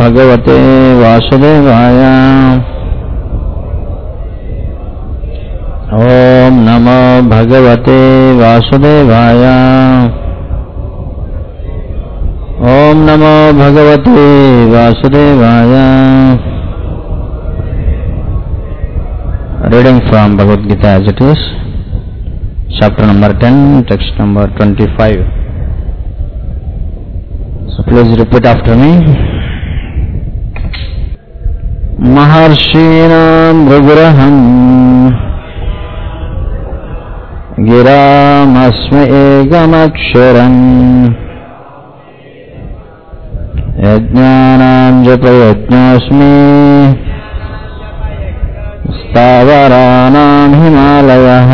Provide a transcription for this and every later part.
భగవతే వాసుదేవాయ ఓం నమో భగవతే వాసుదేవాయ ఓం నమో భగవతే వాసుదేవాయ reading from Bhagavad Gita as it is chapter number 10 text number 25 so please repeat after me महर्षीणां भृगुरहम् गिरामस्मि एकमक्षरम् यज्ञानां जपयज्ञोऽस्मि स्थावराणां हिमालयः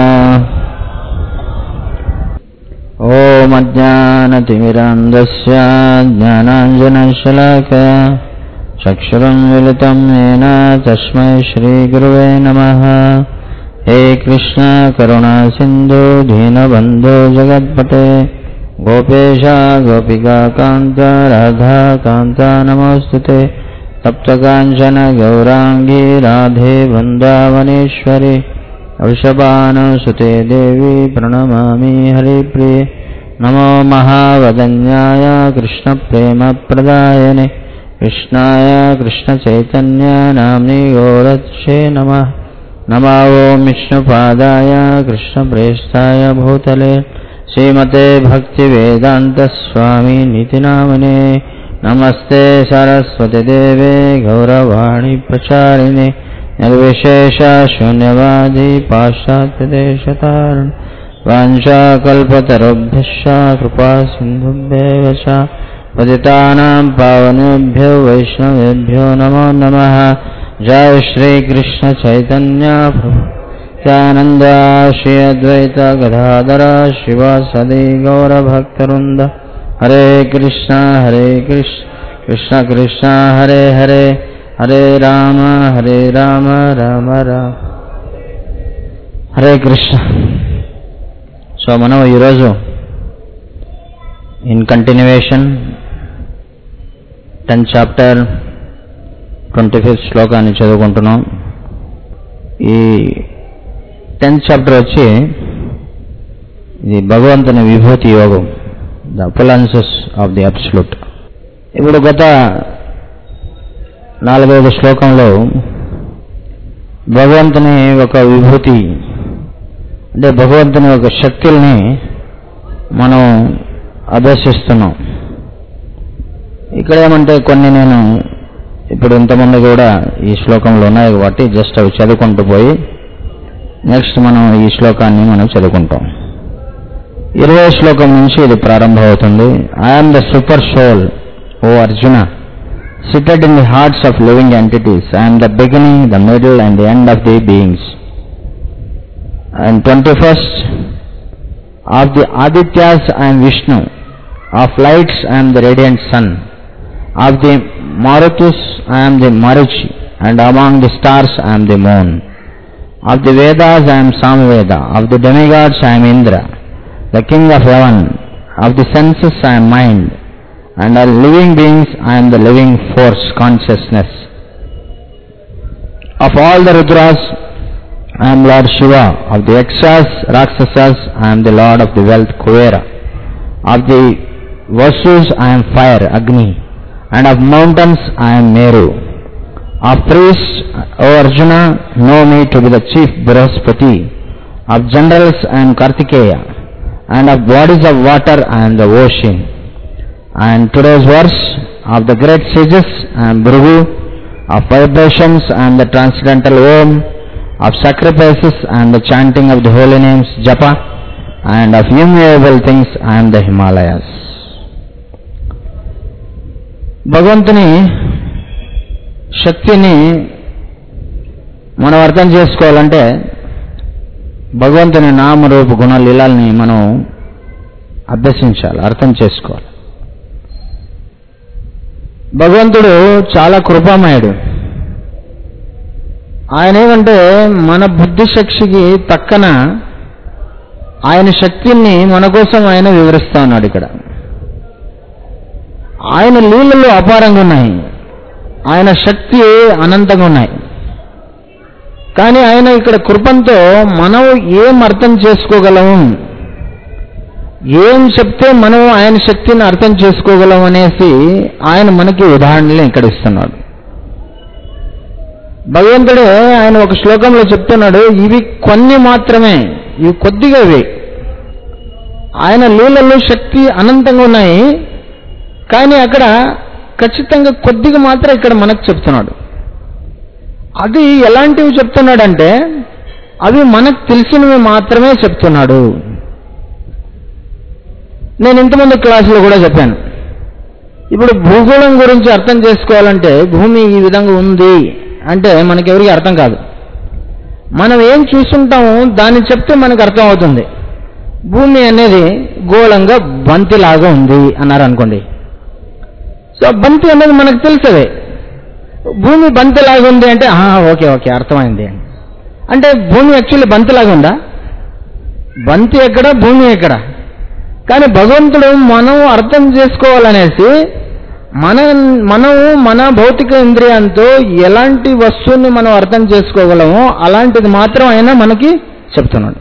ॐ अज्ञानतिमिरान्धस्य ज्ञानाञ्जनशलाकया चक्षुरं मिलितं येन तस्मै श्रीगुरुवे नमः हे कृष्ण करुणा सिन्धु दीनबन्धो जगत्पते गोपेश गोपिकान्त राधाकान्त नमोऽस्तु ते तप्तकाञ्चन गौराङ्गी राधे वृन्दावनेश्वरि वृषभानुसुते देवी प्रणमामि हरिप्रिये नमो महावदन्याय कृष्णप्रेमप्रदायने कृष्णाय कृष्णचैतन्य नाम्नि गोरक्षे नमः नमो ॐ विष्णुपादाय कृष्णप्रेष्ठाय भूतले श्रीमते भक्तिवेदान्तस्वामी नीतिनामने नमस्ते सरस्वतीदेवे गौरवाणी प्रचारिणे निर्विशेष शून्यवादी पाश्चात्यदेशतारण वाञ्छाकल्पतरुभ्यश्च कृपा सिन्धुभ्येव च पतितानां पावनेभ्यो वैष्णवेभ्यो नमो नमः जय श्रीकृष्णचैतन्य प्रभुत्यानन्द श्री अद्वैत गदाधर शिवासदि गौरभक्तवृन्द हरे कृष्ण हरे कृष्ण कृष्ण कृष्ण हरे हरे హరే రామ హరే రామ రామ రామ హరే కృష్ణ సో మనం ఈరోజు in continuation tenth chapter twenty fifth శ్లోకాన్ని చదువుకుంటున్నాం ఈ టెన్త్ చాప్టర్ వచ్చి ఇది భగవంతుని విభూతి యోగం the opulences of the absolute ఇప్పుడు గత నాలుగైదు శ్లోకంలో భగవంతుని ఒక విభూతి అంటే భగవంతుని ఒక శక్తుల్ని మనం అభ్యసిస్తున్నాం ఇక్కడ ఏమంటే కొన్ని నేను ఇప్పుడు ఇంతమంది కూడా ఈ శ్లోకంలో ఉన్నాయి కాబట్టి జస్ట్ అవి చదువుకుంటూ పోయి నెక్స్ట్ మనం ఈ శ్లోకాన్ని మనం చదువుకుంటాం ఇరవై శ్లోకం నుంచి ఇది ప్రారంభమవుతుంది I'm the super soul O Arjuna seated in the hearts of living entities. I am the beginning, the middle, and the end of the beings. And 21st, of the Adityas I am Vishnu, of lights I am the radiant sun, of the Marutus I am the Maruchi, and among the stars I am the moon. Of the Vedas I am Samveda, of the demigods I am Indra, the king of heaven, of the senses I am mind, and are living beings I am the living force consciousness. Of all the Rudras I am Lord Shiva, of the Yakshas, Rakshasas I am the Lord of the wealth Kuvera, of the Vasus I am fire Agni, and of mountains I am Meru. Of priests, O Arjuna, know me to be the chief Brihaspati. Of generals I am Kartikeya, and of bodies of water I am the ocean. And today's verse of the great sages I am Bhrigu, of vibrations I am the transcendental Om, of sacrifices I am the chanting of the holy names Japa, and of immovable things I am the Himalayas. భగవంతుని శక్తిని మనం అర్థం చేసుకోవాలంటే భగవంతుని నామరూప గుణ లీలాల్ని మనం అభ్యసించాలి అర్థం చేసుకోవాలి భగవంతుడు చాలా కృపామయుడు ఆయన ఏమంటే మన బుద్ధి శక్తికి తక్కన ఆయన శక్తిని మన కోసం ఆయన వివరిస్తా ఉన్నాడు ఇక్కడ ఆయన లీలలు అపారంగా ఉన్నాయి ఆయన శక్తి అనంతంగా ఉన్నాయి కానీ ఆయన ఇక్కడ కృపంతో మనం ఏం అర్థం చేసుకోగలము ఏం చెప్తే మనం ఆయన శక్తిని అర్థం చేసుకోగలం అనేసి ఆయన మనకి ఉదాహరణలు ఇక్కడ ఇస్తున్నాడు భగవంతుడే ఆయన ఒక శ్లోకంలో చెప్తున్నాడు ఇవి కొన్ని మాత్రమే ఇవి కొద్దిగా ఇవి ఆయన లీలలో శక్తి అనంతంగా ఉన్నాయి కానీ అక్కడ ఖచ్చితంగా కొద్దిగా మాత్రం ఇక్కడ మనకు చెప్తున్నాడు అది ఎలాంటివి చెప్తున్నాడంటే అవి మనకు తెలిసినవి మాత్రమే చెప్తున్నాడు నేను ఇంతమంది క్లాసులో కూడా చెప్పాను ఇప్పుడు భూగోళం గురించి అర్థం చేసుకోవాలంటే భూమి ఈ విధంగా ఉంది అంటే మనకెవరికి అర్థం కాదు మనం ఏం చూస్తుంటామో దాన్ని చెప్తే మనకు అర్థం అవుతుంది భూమి అనేది గోళంగా బంతిలాగా ఉంది అన్నారు అనుకోండి సో బంతి అనేది మనకు తెలుసదే భూమి బంతిలాగా ఉంది అంటే "ఆ, ఓకే ఓకే అర్థమైంది అంటే భూమి యాక్చువల్లీ బంతిలాగా ఉందా బంతి ఎక్కడ భూమి ఎక్కడ కానీ భగవంతుడు మనం అర్థం చేసుకోవాలనేసి మన మనము మన భౌతిక ఇంద్రియంతో ఎలాంటి వస్తువుని మనం అర్థం చేసుకోగలమో అలాంటిది మాత్రం ఆయన మనకి చెప్తున్నాడు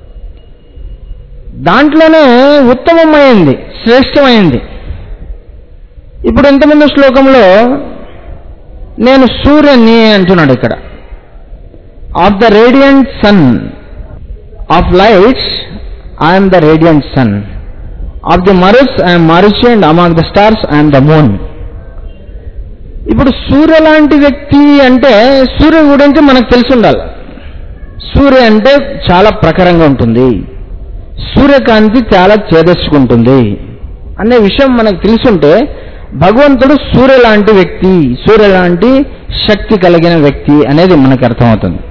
దాంట్లోనే ఉత్తమమైంది శ్రేష్టమైంది ఇప్పుడు ఇంతకుముందు శ్లోకంలో నేను సూర్యుని అంటున్నాడు ఇక్కడ of the radiant sun of lights I'm the radiant sun of the Maruts I'm Maruts and among the stars I'm the moon ఇప్పుడు సూర్య లాంటి వ్యక్తి అంటే సూర్యుడు గురించి మనకు తెలిసి ఉండాలి సూర్య అంటే చాలా ప్రఖరంగా ఉంటుంది సూర్యకాంతి చాలా చేదర్చుకుంటుంది అనే విషయం మనకు తెలుసుంటే భగవంతుడు సూర్య లాంటి వ్యక్తి సూర్య లాంటి శక్తి కలిగిన వ్యక్తి అనేది మనకు అర్థమవుతుంది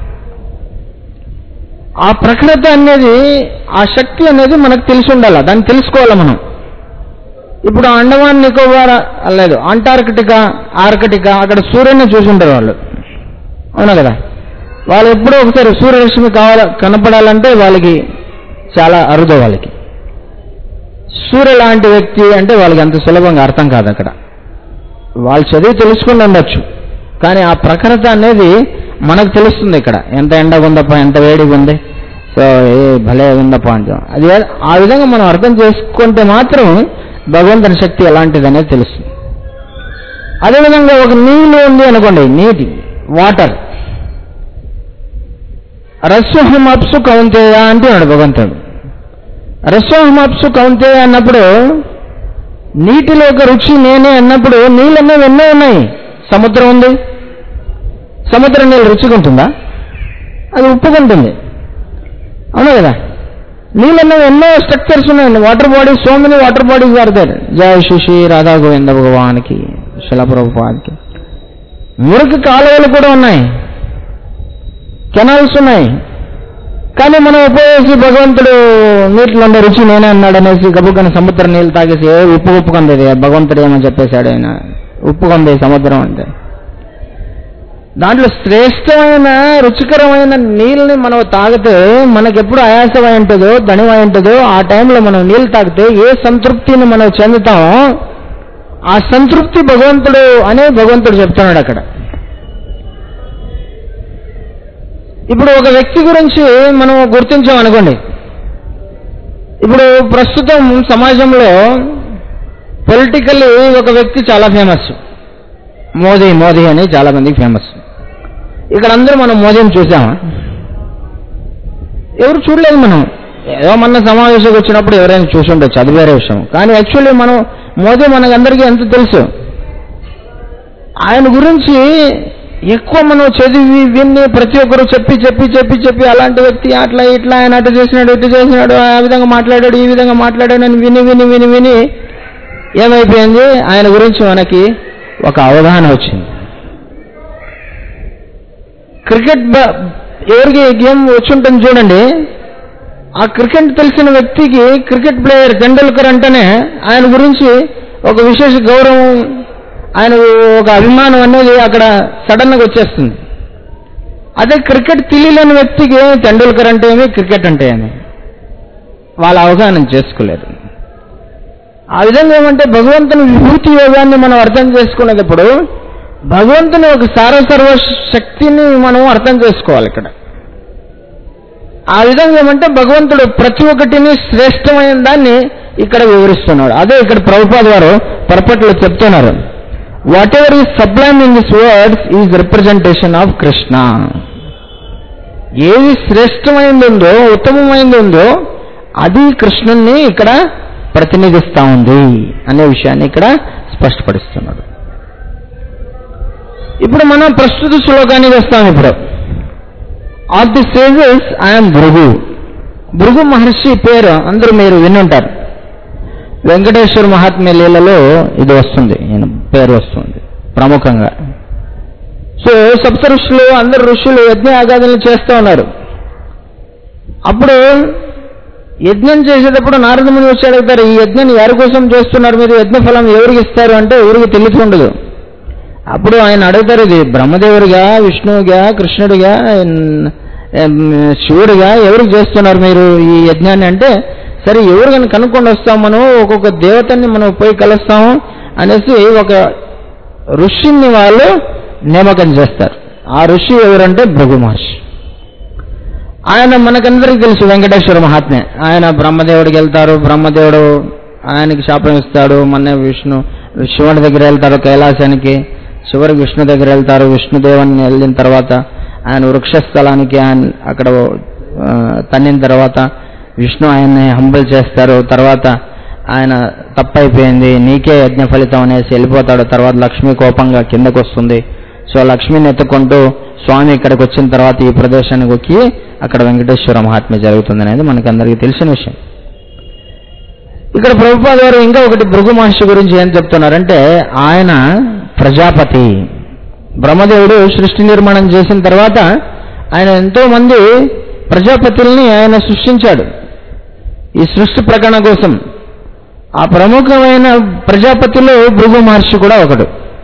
ఆ ప్రఖరత అనేది ఆ శక్తి అనేది మనకు తెలిసి ఉండాలి దాన్ని తెలుసుకోవాలి మనం ఇప్పుడు అండమాన్ నికోబార్ లేదు అంటార్కిటికా ఆర్కిటికా అక్కడ సూర్యుని చూసి ఉంటారు వాళ్ళు అవునా కదా వాళ్ళు ఎప్పుడో ఒకసారి సూర్యరశ్మి కావాల కనపడాలంటే వాళ్ళకి చాలా అరుదు వాళ్ళకి సూర్య లాంటి వ్యక్తి అంటే వాళ్ళకి అంత సులభంగా అర్థం కాదు అక్కడ వాళ్ళు చదివి తెలుసుకుని ఉండొచ్చు కానీ ఆ ప్రఖరత అనేది మనకు తెలుస్తుంది ఇక్కడ ఎంత ఎండగా ఉందప్ప ఎంత వేడిగా ఉంది సో ఏ భలే ఉందప్ప అంటే అది ఆ విధంగా మనం అర్థం చేసుకుంటే మాత్రం భగవంతుని శక్తి ఎలాంటిది అనేది తెలుస్తుంది అదేవిధంగా ఒక నీళ్ళు ఉంది అనుకోండి నీటి వాటర్ రస్వహమప్సు కౌంతేయ అంటున్నాడు భగవంతుడు రస్వహమప్సు కౌంతేయ అన్నప్పుడు నీటిలో ఒక రుచి నేనే అన్నప్పుడు నీళ్ళు అనేవి ఎన్నో ఉన్నాయి సముద్రం ఉంది సముద్రం నీళ్ళు రుచిగా ఉంటుందా అది ఉప్పుకుంటుంది అవునా కదా నీళ్ళు అనేవి ఎన్నో స్ట్రక్చర్స్ ఉన్నాయండి water bodies so many water bodies are there జయ శిశి రాధా గోవింద భగవానికి శిలప్రభుపాదికి మురికి కాలువలు కూడా ఉన్నాయి కెనాల్స్ ఉన్నాయి కానీ మనం ఉపయోగించి భగవంతుడు నీటిలో ఉండే రుచి నేనే అన్నాడు అనేసి గబుక్కని సముద్ర నీళ్ళు తాగేసి ఏ ఉప్పు ఉప్పుకుంది ఇది భగవంతుడు ఏమని చెప్పేశాడు ఆయన ఉప్పుకుంది సముద్రం అంటే దాంట్లో శ్రేష్టమైన రుచికరమైన నీళ్ళని మనం తాగితే మనకెప్పుడు ఆయాసమై ఉంటుందో ధనిమై ఉంటుందో ఆ టైంలో మనం నీళ్ళు తాగితే ఏ సంతృప్తిని మనం చెందుతామో ఆ సంతృప్తి భగవంతుడు అనే భగవంతుడు చెప్తున్నాడు అక్కడ ఇప్పుడు ఒక వ్యక్తి గురించి మనం గుర్తించాం అనుకోండి ఇప్పుడు ప్రస్తుతం సమాజంలో పొలిటికల్లీ ఒక వ్యక్తి చాలా ఫేమస్ మోదీ మోదీ అని చాలా మందికి ఫేమస్ ఇక్కడ అందరూ మనం మోదీని చూసామా ఎవరు చూడలేదు మనం ఏదో మన సమావేశంకి వచ్చినప్పుడు ఎవరైనా చూసి ఉండొచ్చు అది వేరే విషయం కానీ యాక్చువల్లీ మనం మోదీ మనకందరికీ ఎంత తెలుసు ఆయన గురించి ఎక్కువ మనం చదివి విన్ని ప్రతి ఒక్కరు చెప్పి చెప్పి చెప్పి చెప్పి అలాంటి వ్యక్తి అట్లా ఇట్లా ఆయన అటు చేసినాడు ఇటు చేసినాడు ఆ విధంగా మాట్లాడాడు ఈ విధంగా మాట్లాడాడు అని విని విని విని విని ఏమైపోయింది ఆయన గురించి మనకి ఒక అవగాహన వచ్చింది క్రికెట్ బ- ఎవరికి గేమ్ వచ్చి ఉంటుంది చూడండి ఆ క్రికెట్ తెలిసిన వ్యక్తికి క్రికెట్ ప్లేయర్ టెండూల్కర్ అంటేనే ఆయన గురించి ఒక విశేష గౌరవం ఆయన ఒక అభిమానం అనేది అక్కడ సడన్ గా వచ్చేస్తుంది అదే క్రికెట్ తెలియలేని వ్యక్తికి టెండూల్కర్ అంటే ఏమి క్రికెట్ అంటే ఏమి వాళ్ళ అవగాహన చేసుకోలేరు ఆ విధంగా ఏమంటే భగవంతుని విభూతి యోగాన్ని మనం అర్థం చేసుకునేటప్పుడు భగవంతుని ఒక సారసర్వ శక్తిని మనం అర్థం చేసుకోవాలి ఇక్కడ ఆ విధంగా ఏమంటే భగవంతుడు ప్రతి ఒక్కటిని శ్రేష్టమైన దాన్ని ఇక్కడ వివరిస్తున్నాడు అదే ఇక్కడ ప్రభుపాద వారు పొరపాట్లు చెప్తున్నారు whatever is sublime in this words is representation of Krishna ఏది శ్రేష్టమైంది ఉందో ఉత్తమమైంది ఉందో అది కృష్ణుణ్ణి ఇక్కడ ప్రతినిధిస్తా ఉంది అనే విషయాన్ని ఇక్కడ స్పష్టపడిస్తున్నాడు ఇప్పుడు మనం ప్రస్తుత శ్లోకానికి వస్తాం ఇప్పుడు of the sages I'm Bhrigu Bhrigu Maharshi పేరు అందరూ మీరు వినుంటారు వెంకటేశ్వర మహాత్మ్య లీలలో ఇది వస్తుంది ఈయన పేరు వస్తుంది ప్రముఖంగా సో సప్త ఋషులు అందరు ఋషులు యజ్ఞ ఆగాదులు చేస్తూ ఉన్నారు అప్పుడు యజ్ఞం చేసేటప్పుడు నారద ముని వచ్చి అడుగుతారు ఈ యజ్ఞం ఎవరి కోసం చేస్తున్నారు మీరు యజ్ఞ ఫలం ఎవరికి ఇస్తారు అంటే ఎవరికి తెలిసి ఉండదు అప్పుడు ఆయన అడుగుతారు ఇది బ్రహ్మదేవుడిగా విష్ణువుగా కృష్ణుడిగా ఎన్- ఎం, శివుడిగా ఎవరికి చేస్తున్నారు మీరు ఈ యజ్ఞాన్ని అంటే సరే ఎవరు కానీ కనుక్కొని వస్తాం మనం ఒక్కొక్క దేవతని మనం పోయి కలుస్తాము అనేసి ఒక ఋషిని వాళ్ళు నియామకం చేస్తారు ఆ ఋషి ఎవరంటే భృగు మహర్షి ఆయన మనకందరికీ తెలుసు వెంకటేశ్వర మహాత్మే ఆయన బ్రహ్మదేవుడికి వెళ్తారు బ్రహ్మదేవుడు ఆయనకి శాపం ఇస్తాడు మన విష్ణు శివుడి దగ్గర వెళ్తారు కైలాసానికి చివరికి విష్ణు దగ్గర వెళ్తారు విష్ణుదేవుని వెళ్ళిన తర్వాత ఆయన వృక్షస్థలానికి ఆయన అక్కడ ఆ, తన్నిన తర్వాత విష్ణు ఆయన్ని హంబల్ చేస్తారు తర్వాత ఆయన తప్పైపోయింది నీకే యజ్ఞ ఫలితం అనేసి వెళ్ళిపోతాడు తర్వాత లక్ష్మి కోపంగా కిందకు వస్తుంది సో లక్ష్మిని ఎత్తుకుంటూ స్వామి ఇక్కడికి వచ్చిన తర్వాత ఈ ప్రదేశానికి వచ్చి అక్కడ వెంకటేశ్వర మహాత్మ్య జరుగుతుంది అనేది మనకు అందరికీ తెలిసిన విషయం ఇక్కడ ప్రభుపాద గారు ఇంకా ఒకటి భృగు మహర్షి గురించి ఏం చెప్తున్నారంటే ఆయన ప్రజాపతి బ్రహ్మదేవుడు సృష్టి నిర్మాణం చేసిన తర్వాత ఆయన ఎంతో మంది ప్రజాపతుల్ని ఆయన సృష్టించాడు ఈ సృష్టి ప్రకటన కోసం ఆ ప్రముఖమైన ప్రజాపతిలో భృగు మహర్షి కూడా ఒకడు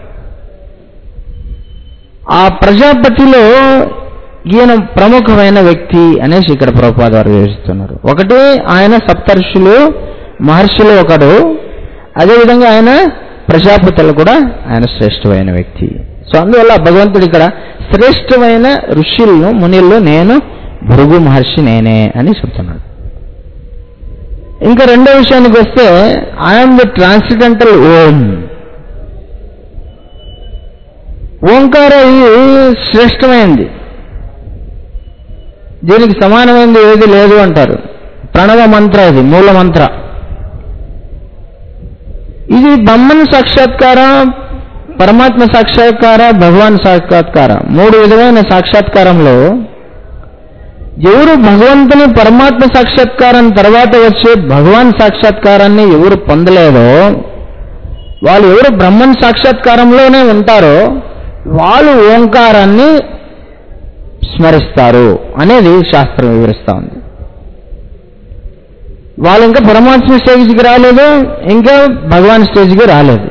ఆ ప్రజాపతిలో ఈయన ప్రముఖమైన వ్యక్తి అనేసి ఇక్కడ ప్రభుపాద వారు వివరిస్తున్నారు ఒకటి ఆయన సప్తర్షులు మహర్షులు ఒకడు అదేవిధంగా ఆయన ప్రజాపతులు కూడా ఆయన శ్రేష్టమైన వ్యక్తి సో అందువల్ల భగవంతుడు ఇక్కడ శ్రేష్టమైన ఋషులను మునిల్లో నేను భృగు మహర్షి నేనే అని చెప్తున్నాడు ఇంకా రెండో విషయానికి వస్తే ఐఎమ్ ది ట్రాన్సిడెంటల్ ఓం ఓంకార ఇది శ్రేష్టమైనది దీనికి సమానమైనది ఏది లేదు అంటారు ప్రణవ మంత్ర ఇది మూల మంత్ర ఇది బ్రహ్మన్ సాక్షాత్కార పరమాత్మ సాక్షాత్కార భగవాన్ సాక్షాత్కార మూడు విధమైన సాక్షాత్కారంలో ఎవరు భగవంతుని పరమాత్మ సాక్షాత్కారం తర్వాత వచ్చే భగవాన్ సాక్షాత్కారాన్ని ఎవరు పొందలేదో వాళ్ళు ఎవరు బ్రహ్మన్ సాక్షాత్కారంలోనే ఉంటారో వాళ్ళు ఓంకారాన్ని స్మరిస్తారు అనేది శాస్త్రం వివరిస్తా ఉంది వాళ్ళు ఇంకా పరమాత్మ స్టేజ్కి రాలేదు ఇంకా భగవాన్ స్టేజ్కి రాలేదు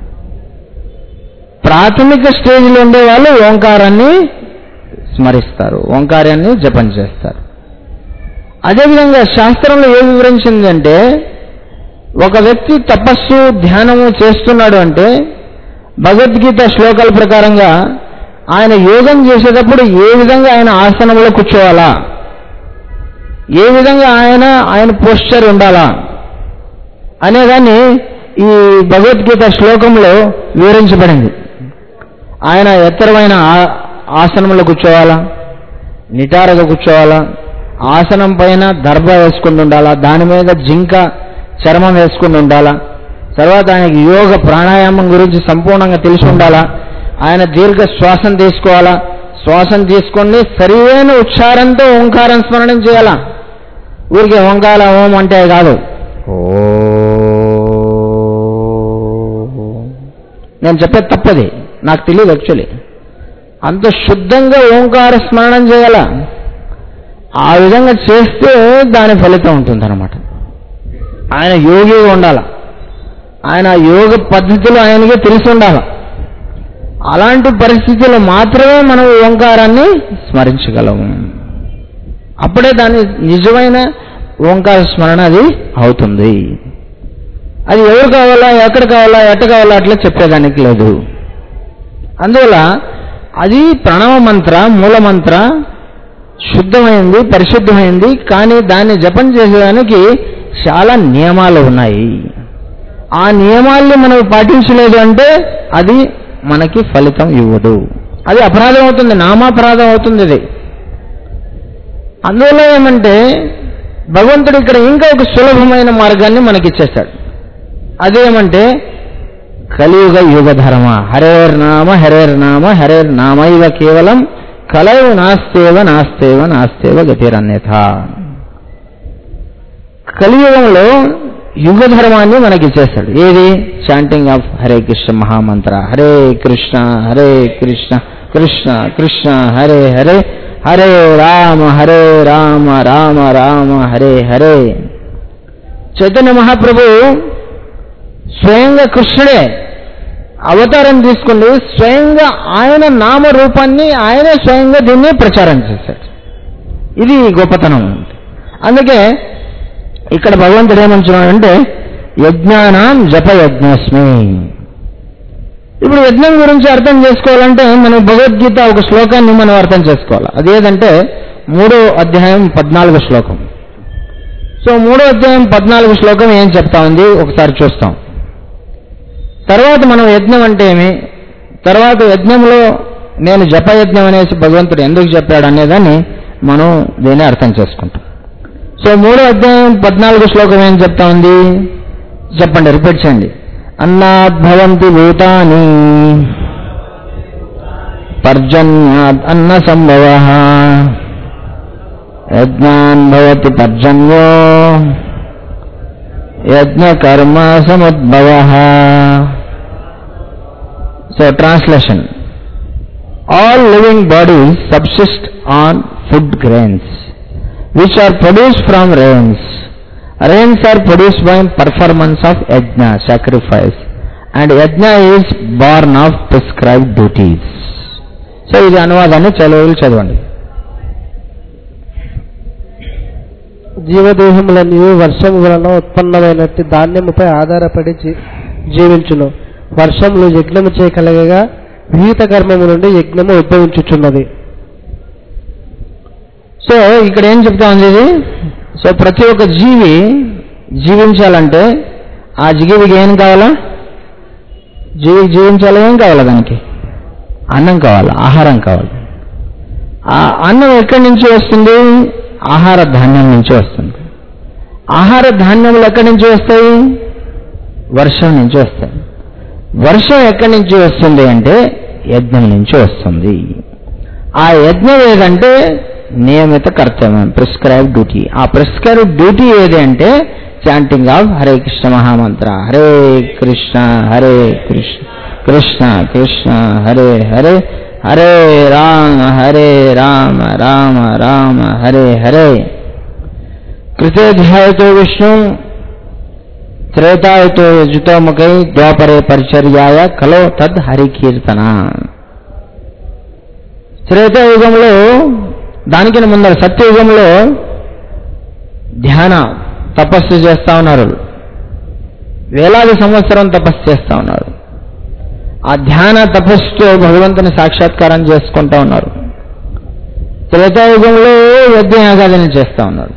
ప్రాథమిక స్టేజ్లో ఉండే వాళ్ళు ఓంకారాన్ని స్మరిస్తారు ఓంకారాన్ని జపం చేస్తారు అదేవిధంగా శాస్త్రంలో ఏం వివరించిందంటే ఒక వ్యక్తి తపస్సు ధ్యానము చేస్తున్నాడు అంటే భగవద్గీత శ్లోకాల ప్రకారంగా ఆయన యోగం చేసేటప్పుడు ఏ విధంగా ఆయన ఆసనంలో కూర్చోవాలా ఏ విధంగా ఆయన ఆయన పోస్చర్ ఉండాలా అనేదాన్ని ఈ భగవద్గీత శ్లోకంలో వివరించబడింది ఆయన ఎత్తరమైన ఆ- ఆసనంలో కూర్చోవాలా నిటారుగా కూర్చోవాలా ఆసనం పైన దర్భ వేసుకుని ఉండాలా దాని మీద జింక చర్మం వేసుకుని ఉండాలా తర్వాత ఆయనకి యోగ ప్రాణాయామం గురించి సంపూర్ణంగా తెలిసి ఉండాలా ఆయన దీర్ఘ శ్వాసం తీసుకోవాలా శ్వాసం తీసుకొని సరైన ఉచ్చారంతో ఓంకారం స్మరణం చేయాలా ఊరికే ఓంకార ఓం అంటే కాదు ఓ నేను చెప్పేది తప్పది నాకు తెలియదు యాక్చువల్లీ అంత శుద్ధంగా ఓంకార స్మరణం చేయాల ఆ విధంగా చేస్తే దాని ఫలితం ఉంటుందన్నమాట ఆయన యోగిగా ఉండాల ఆయన యోగ పద్ధతులు ఆయనకి తెలిసి ఉండాలి అలాంటి పరిస్థితుల్లో మాత్రమే మనం ఓంకారాన్ని స్మరించగలము అప్పుడే దాని నిజమైన ఓంకార స్మరణ అది అవుతుంది అది ఎవరు కావాలా ఎక్కడ కావాలా ఎట్ట కావాలా అట్లా చెప్పేదానికి లేదు అందువల్ల అది ప్రణవ మంత్ర మూల మంత్ర శుద్ధమైంది పరిశుద్ధమైంది కానీ దాన్ని జపం చేసేదానికి చాలా నియమాలు ఉన్నాయి ఆ నియమాల్ని మనం పాటించలేదు అంటే అది మనకి ఫలితం ఇవ్వదు అది అపరాధం అవుతుంది నామాపరాధం అవుతుంది ఇది అందువల్ల ఏమంటే భగవంతుడు ఇక్కడ ఇంకా ఒక సులభమైన మార్గాన్ని మనకి ఇచ్చేస్తాడు అదేమంటే కలియుగ యుగ ధర్మ హరేర్నామ హరేర్నామ హరేర్నామ ఇవ కేవలం కలవు నాస్తేవ నాస్తేవ నాస్తేవ గతిరన్యథ కలియుగంలో యుగ ధర్మాన్ని మనకి ఇచ్చేస్తాడు ఏది చాంటింగ్ ఆఫ్ హరే కృష్ణ మహామంత్ర హరే కృష్ణ హరే కృష్ణ కృష్ణ కృష్ణ హరే హరే హరే రామ హరే రామ రామ రామ హరే హరే చైతన్య మహాప్రభు స్వయంగా కృష్ణుడే అవతారం తీసుకుంది స్వయంగా ఆయన నామ రూపాన్ని ఆయనే స్వయంగా దీన్ని ప్రచారం చేశాడు ఇది గొప్పతనం అందుకే ఇక్కడ భగవంతుడు ఏమంటున్నాడంటే యజ్ఞానాం జప యజ్ఞస్మి ఇప్పుడు యజ్ఞం గురించి అర్థం చేసుకోవాలంటే మనం భగవద్గీత ఒక శ్లోకాన్ని మనం అర్థం చేసుకోవాలి అదేదంటే మూడో అధ్యాయం పద్నాలుగు శ్లోకం సో మూడో అధ్యాయం పద్నాలుగు శ్లోకం ఏం చెప్తా ఉంది ఒకసారి చూస్తాం తర్వాత మనం యజ్ఞం అంటే ఏమి తర్వాత యజ్ఞంలో నేను జపయజ్ఞం అనేసి భగవంతుడు ఎందుకు చెప్పాడు అనేదాన్ని మనం దీన్ని అర్థం చేసుకుంటాం సో మూడో అధ్యాయం పద్నాలుగు శ్లోకం ఏం చెప్తా ఉంది చెప్పండి రిపీట్ చేయండి అన్నాద్భవంతి భూతాని పర్జన్యాద్ అన్న సంభవ యజ్ఞాన్ భవతి పర్జన్యో యజ్ఞకర్మ సముద్భవ so translation all living bodies subsist on food grains which are produced from rains. Rains are produced by performance of yajna, sacrifice, and yajna is born of prescribed duties. So ఇది అనువాదాన్ని చదువులు చదవండి జీవదేహములన్నీ వర్షము వలన ఉత్పన్నమైనట్టి ధాన్యముపై ఆధారపడి జీ- జీవించును వర్షములు యజ్ఞము చేయగలగగా విహిత కర్మము నుండి యజ్ఞము ఉద్భవించుచున్నది సో ఇక్కడ ఏం చెప్తా ఉంది ఇది సో ప్రతి ఒక్క జీవి జీవించాలంటే ఆ జీవికి ఏం కావాలా జీవి జీవించాలి ఏం కావాలా దానికి అన్నం కావాలి ఆహారం కావాలి ఆ అన్నం ఎక్కడి నుంచి వస్తుంది ఆహార ధాన్యం నుంచి వస్తుంది ఆహార ధాన్యములు ఎక్కడి నుంచి వస్తాయి వర్షం నుంచి వస్తాయి వర్షం ఎక్కడి నుంచి వస్తుంది అంటే యజ్ఞం నుంచి వస్తుంది ఆ యజ్ఞం ఏదంటే నియమిత కర్తవ్యం ప్రిస్క్రైబ్ డ్యూటీ ఆ ప్రిస్క్రైబ్ డ్యూటీ ఏది అంటే చాంటింగ్ ఆఫ్ హరే కృష్ణ మహామంత్ర హరే కృష్ణ హరే కృష్ణ కృష్ణ కృష్ణ హరే హరే హరే రామ హరే రామ రామ రామ హరే హరే కృతేధ్యాయతో విష్ణు త్రేతాయతో యజుతోముఖై ద్వాపరే పరిచర్యాయ కలో తద్ హరికీర్తన త్రేతాయుగంలో దానికి ముందర సత్యయుగంలో ధ్యాన తపస్సు చేస్తా ఉన్నారు వేలాది సంవత్సరం తపస్సు చేస్తా ఉన్నారు ఆ ధ్యాన తపస్సుతో భగవంతుని సాక్షాత్కారం చేసుకుంటా ఉన్నారు త్రేతాయుగంలో యజ్ఞయాగాదన చేస్తా ఉన్నారు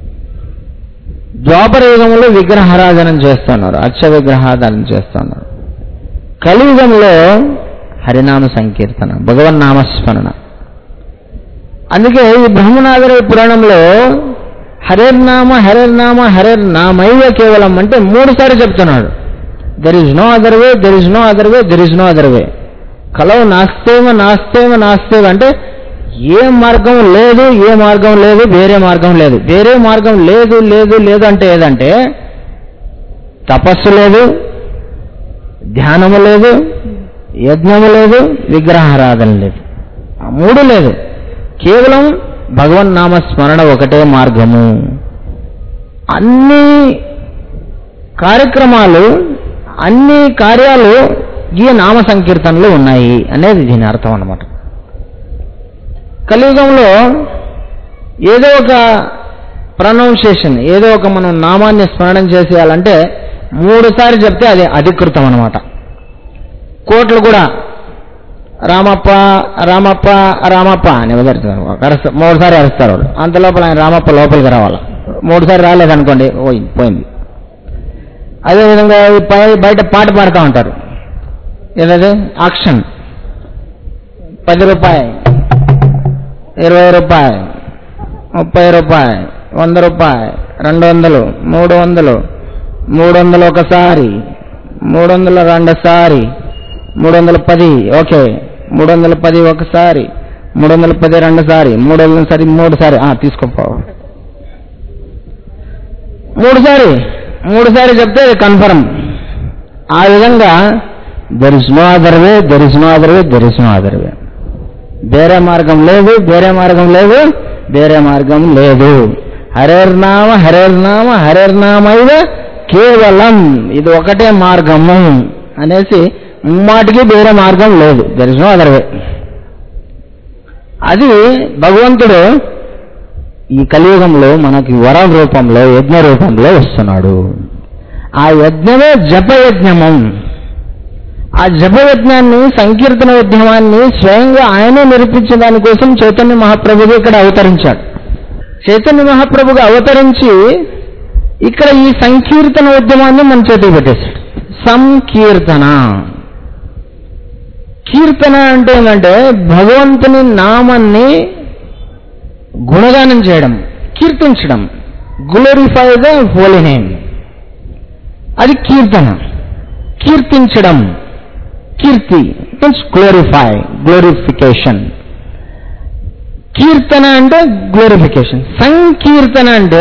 ద్వాపర యుగంలో విగ్రహారాధన చేస్తున్నారు అర్చ విగ్రహారాధన చేస్తున్నారు కలియుగంలో హరినామ సంకీర్తన భగవన్ నామస్మరణ అందుకే ఈ బ్రహ్మనాథర పురాణంలో హరేర్నామ హరేర్నామ హరేర్నామైవ కేవలం అంటే మూడు సార్లు చెప్తున్నాడు there is no other way there is no other way there is no other way కలవు నాస్తేవ నాస్తేవ నాస్తేవ అంటే ఏ మార్గం లేదు ఏ మార్గం లేదు వేరే మార్గం లేదు వేరే మార్గం లేదు లేదు లేదు అంటే ఏదంటే తపస్సు లేదు ధ్యానము లేదు యజ్ఞము లేదు విగ్రహారాధన లేదు ఆ మూడు లేదు కేవలం భగవన్ నామ స్మరణ ఒకటే మార్గము అన్ని కార్యక్రమాలు అన్ని కార్యాలు ఈ నామ సంకీర్తనలు ఉన్నాయి అనేది దీని అర్థం అన్నమాట కలియుగంలో ఏదో ఒక ప్రొనౌన్సియేషన్ ఏదో ఒక మనం నామాన్ని స్మరణం చేసేయాలంటే మూడు సార్లు చెప్తే అది అధికృతం అనమాట కోట్లు కూడా రామప్ప రామప్ప రామప్ప అని వదిలేస్తారు అరుస్తారు మూడుసారి అరుస్తారు వాళ్ళు అంత లోపల ఆయన రామప్ప లోపలికి రావాలి మూడుసారి రాలేదనుకోండి పోయి పోయింది అదేవిధంగా ఈ పై బయట పాట పాడుతూ ఉంటారు ఏదది ఆక్షన్ పది రూపాయి ఇరవై రూపాయి ముప్పై రూపాయి వంద రూపాయి రెండు వందలు మూడు వందలు మూడు వందలు ఒకసారి మూడు వందల రెండోసారి మూడు వందల పది ఓకే మూడు వందల పది ఒకసారి మూడు వందల పది రెండోసారి మూడు వందల సరి మూడుసారి ఆ, తీసుకోపో మూడుసారి మూడుసారి చెప్తే కన్ఫర్మ్ ఆ విధంగా there is no other way there is no other way there is no other way వేరే మార్గం లేదు వేరే మార్గం లేదు వేరే మార్గం లేదు హరేర్నామ హరేర్నామ హరేర్నామైవ కేవలం ఇది ఒకటే మార్గము అనేసి ముమ్మాటికి వేరే మార్గం లేదు there is no other way అది భగవంతుడు ఈ కలియుగంలో మనకి వరం రూపంలో యజ్ఞ రూపంలో వస్తున్నాడు ఆ యజ్ఞమే జపయజ్ఞమం ఆ జపయజ్ఞాన్ని సంకీర్తన ఉద్యమాన్ని స్వయంగా ఆయనే నిరూపించిన దానికోసం చైతన్య మహాప్రభుగా ఇక్కడ అవతరించాడు చైతన్య మహాప్రభుగా అవతరించి ఇక్కడ ఈ సంకీర్తన ఉద్యమాన్ని మన చేతికి పెట్టేశాడు సంకీర్తన కీర్తన అంటే ఏంటంటే భగవంతుని నామాన్ని గుణగానం చేయడం కీర్తించడం గ్లోరిఫై ద హోలీ నేమ్ అది కీర్తన కీర్తించడం కీర్తి మీన్స్ గ్లోరిఫై గ్లోరిఫికేషన్ కీర్తన అంటే గ్లోరిఫికేషన్ సంకీర్తన అంటే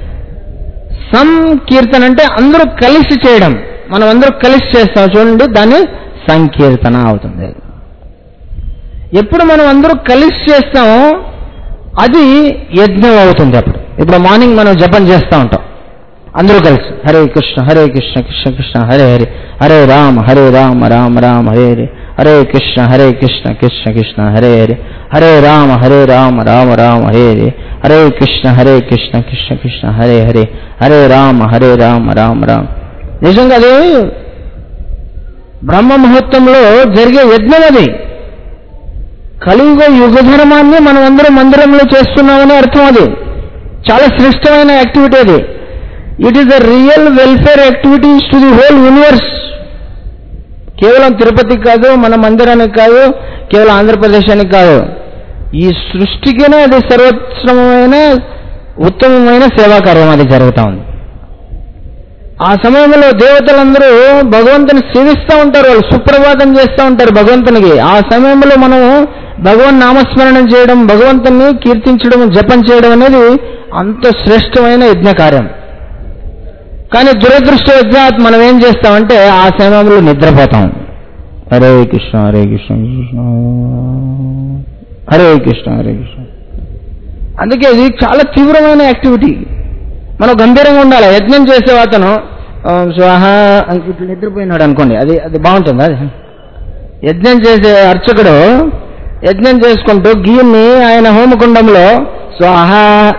సంకీర్తన అంటే అందరూ కలిసి చేయడం మనం అందరూ కలిసి చేస్తాం చూడండి దాన్ని సంకీర్తన అవుతుంది ఎప్పుడు మనం అందరూ కలిసి చేస్తామో అది యజ్ఞం అవుతుంది అప్పుడు ఇప్పుడు మార్నింగ్ మనం జపం చేస్తూ ఉంటాం అందరూ కలిసి హరే కృష్ణ హరే కృష్ణ కృష్ణ కృష్ణ హరే హరే హరే రామ హరే రామ రామ రామ హరే హరే హరే కృష్ణ హరే కృష్ణ కృష్ణ కృష్ణ హరే హరే హరే రామ హరే రామ రామ రామ హరే హరే హరే కృష్ణ హరే కృష్ణ కృష్ణ కృష్ణ హరే హరే హరే రామ హరే రామ రామ రామ నిజంగా అది బ్రహ్మ ముహూర్తంలో జరిగే యజ్ఞం అది కలియుగ యుగ ధర్మాన్ని మనం అందరం మందిరంలో చేస్తున్నామని అర్థం అది చాలా శ్రేష్టమైన యాక్టివిటీ అది it is the real welfare activities to the whole universe కేవలం తిరుపతికి కాదు మన మందిరానికి కాదు కేవలం ఆంధ్రప్రదేశానికి కాదు ఈ సృష్టికినే అది సర్వోత్తమమైన ఉత్తమమైన సేవా కార్యం అది జరుగుతూ ఉంది ఆ సమయంలో దేవతలందరూ భగవంతుని సేవిస్తూ ఉంటారు వాళ్ళు సుప్రభాతం చేస్తూ ఉంటారు భగవంతునికి ఆ సమయంలో మనం భగవన్ నామస్మరణం చేయడం భగవంతుని కీర్తించడం జపం చేయడం అనేది అంత శ్రేష్టమైన యజ్ఞ కార్యం కానీ దురదృష్టవశాత్ మనం ఏం చేస్తామంటే ఆ సమయంలో నిద్రపోతాం హరే కృష్ణ హరే కృష్ణ కృష్ణ హరే కృష్ణ హరే కృష్ణ అందుకే ఇది చాలా తీవ్రమైన యాక్టివిటీ మనం గంభీరంగా ఉండాలి యజ్ఞం చేసే అతను ఆ, స్వాహ అని ఇట్లా నిద్రపోయినాడు అనుకోండి అది అది బాగుంటుంది అది యజ్ఞం చేసే అర్చకుడు యజ్ఞం చేసుకుంటూ గీని ఆయన హోమకుండంలో స్వాహ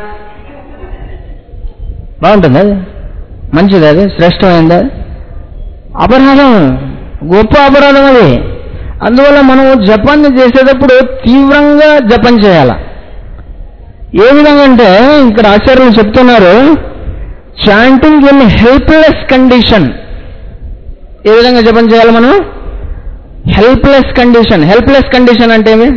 బాగుంటుంది అది మంచిది అది శ్రేష్టమైంది అది. అపరాధం గొప్ప అపరాధం అది అందువల్ల మనం జపాన్ని చేసేటప్పుడు తీవ్రంగా జపం చేయాలి ఏ విధంగా అంటే ఇక్కడ ఆచార్యులు చెప్తున్నారు చాంటింగ్ ఇన్ హెల్ప్లెస్ కండిషన్ ఏ విధంగా జపం చేయాలి మనం హెల్ప్లెస్ కండిషన్ హెల్ప్లెస్ కండిషన్ అంటే ఏమి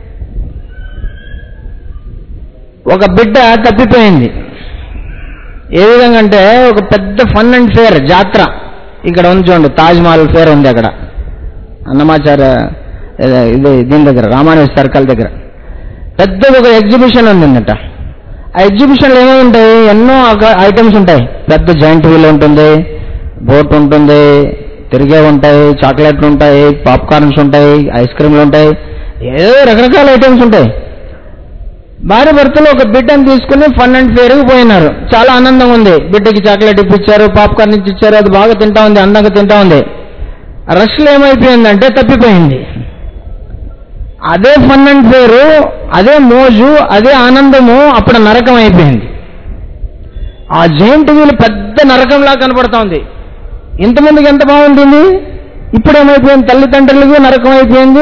ఒక బిడ్డ తప్పిపోయింది ఏ విధంగా అంటే ఒక పెద్ద ఫన్ అండ్ ఫేర్ జాత్ర ఇక్కడ ఉంది చూడండి తాజ్ మహల్ ఫేర్ ఉంది అక్కడ అన్నమాచార్య ఇది ఇది దీని దగ్గర రామానుజ సర్కల్ దగ్గర పెద్ద ఒక ఎగ్జిబిషన్ ఉందంట ఆ ఎగ్జిబిషన్లో ఏమేమి ఉంటాయి ఎన్నో ఐటమ్స్ ఉంటాయి పెద్ద జాయింట్ వీల్ ఉంటుంది బోట్ ఉంటుంది తిరిగే ఉంటాయి చాక్లెట్లు ఉంటాయి పాప్కార్న్స్ ఉంటాయి ఐస్ క్రీమ్లు ఉంటాయి ఏదో రకరకాల ఐటమ్స్ ఉంటాయి భార్య భర్తలు ఒక బిడ్డను తీసుకుని ఫన్ అండ్ ఫేర్కి పోయినారు చాలా ఆనందంగా ఉంది బిడ్డకి చాక్లెట్ ఇప్పించారు పాప్కార్న్ ఇచ్చారు అది బాగా తింటా ఉంది అందంగా తింటా ఉంది రష్లో ఏమైపోయిందంటే తప్పిపోయింది అదే ఫన్ అండ్ ఫేరు అదే మోజు అదే ఆనందము అప్పుడు నరకం అయిపోయింది ఆ జైంట్ వీల్ పెద్ద నరకంలా కనపడతా ఉంది ఇంతమందికి ఎంత బాగుంటుంది ఇప్పుడు ఏమైపోయింది తల్లిదండ్రులకి నరకం అయిపోయింది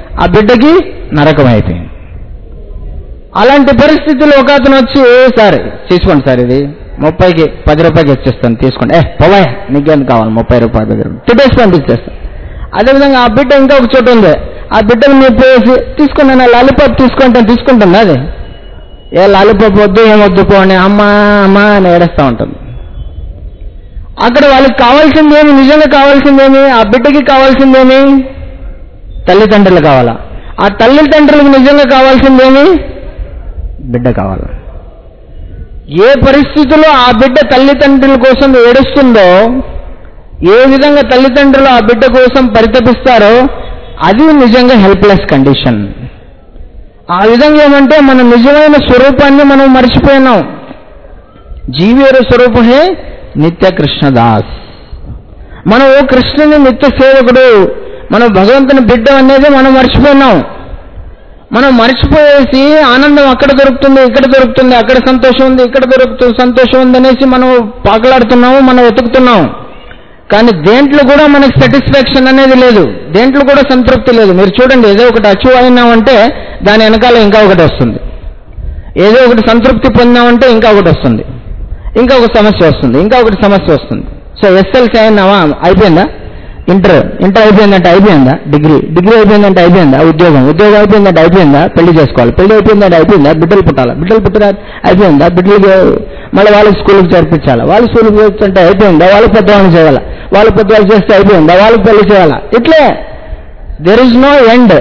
ఆ బిడ్డకి నరకం అయిపోయింది అలాంటి పరిస్థితుల్లో ఒక అతను వచ్చి సార్ తీసుకోండి సార్ ఇది ముప్పైకి పది రూపాయలకి ఇచ్చేస్తాను తీసుకోండి ఏ పోవాయ్ నీకేం కావాలి ముప్పై రూపాయల దగ్గర తిప్పేసి పంపించేస్తాను అదేవిధంగా ఆ బిడ్డ ఇంకా ఒక చోట ఉంది ఆ బిడ్డను మీరు పోసి తీసుకుని నా లాలీపాప్ తీసుకుంటాను తీసుకుంటుంది అది ఏ లాలీపాప్ వద్దు ఏం వద్దు పోండి అమ్మా అమ్మా అని ఏడుస్తూ ఉంటుంది అక్కడ వాళ్ళకి కావాల్సిందేమి నిజంగా కావాల్సిందేమి ఆ బిడ్డకి కావాల్సిందేమి తల్లిదండ్రులు కావాలా ఆ తల్లిదండ్రులకు నిజంగా కావాల్సిందేమి బిడ్డ కావాలి ఏ పరిస్థితిలో ఆ బిడ్డ తల్లిదండ్రుల కోసం ఏడుస్తుందో ఏ విధంగా తల్లిదండ్రులు ఆ బిడ్డ కోసం పరితపిస్తారో అది నిజంగా హెల్ప్లెస్ కండిషన్ ఆ విధంగా ఏమంటే మన నిజమైన స్వరూపాన్ని మనం మర్చిపోయినాం జీవేర స్వరూపమే నిత్య కృష్ణదాస్ మనం ఓ కృష్ణుని నిత్య సేవకుడు మనం భగవంతుని బిడ్డ అనేది మనం మర్చిపోయినాం మనం మర్చిపోయేసి ఆనందం అక్కడ దొరుకుతుంది ఇక్కడ దొరుకుతుంది అక్కడ సంతోషం ఉంది ఇక్కడ దొరుకుతుంది సంతోషం ఉంది అనేసి మనం పాకలాడుతున్నాము మనం వెతుకుతున్నాం కానీ దేంట్లో కూడా మనకి సాటిస్ఫాక్షన్ అనేది లేదు దేంట్లో కూడా సంతృప్తి లేదు మీరు చూడండి ఏదో ఒకటి అచీవ్ అయినామంటే దాని వెనకాల ఇంకా ఒకటి వస్తుంది ఏదో ఒకటి సంతృప్తి పొందామంటే ఇంకా ఒకటి వస్తుంది ఇంకా ఒక సమస్య వస్తుంది ఇంకా ఒకటి సమస్య వస్తుంది సో ఎస్ఎల్సీ అయినావా అయిపోయిందా ఇంటర్ ఇంటర్ అయిపోయిందంటే అయిపోయిందా డిగ్రీ డిగ్రీ అయిపోయిందంటే అయిపోయిందా ఉద్యోగం ఉద్యోగం అయిపోయిందంటే అయిపోయిందా పెళ్లి చేసుకోవాలి పెళ్లి అయిపోయిందంటే అయిపోయిందా బిడ్డలు పుట్టాలా బిడ్డలు పుట్టిన అయిపోయిందా బిడ్డలకి మళ్ళీ వాళ్ళకి స్కూల్కి చేర్పించాలా వాళ్ళు స్కూల్కి చేర్చుంటే అయిపోయిందా వాళ్ళు పెద్దవాళ్ళని చేయాలా వాళ్ళు పెద్దవాళ్ళు చేస్తే అయిపోయిందా వాళ్ళకి పెళ్లి చేయాలా ఇట్లే దెర్ ఇస్ నో ఎండ్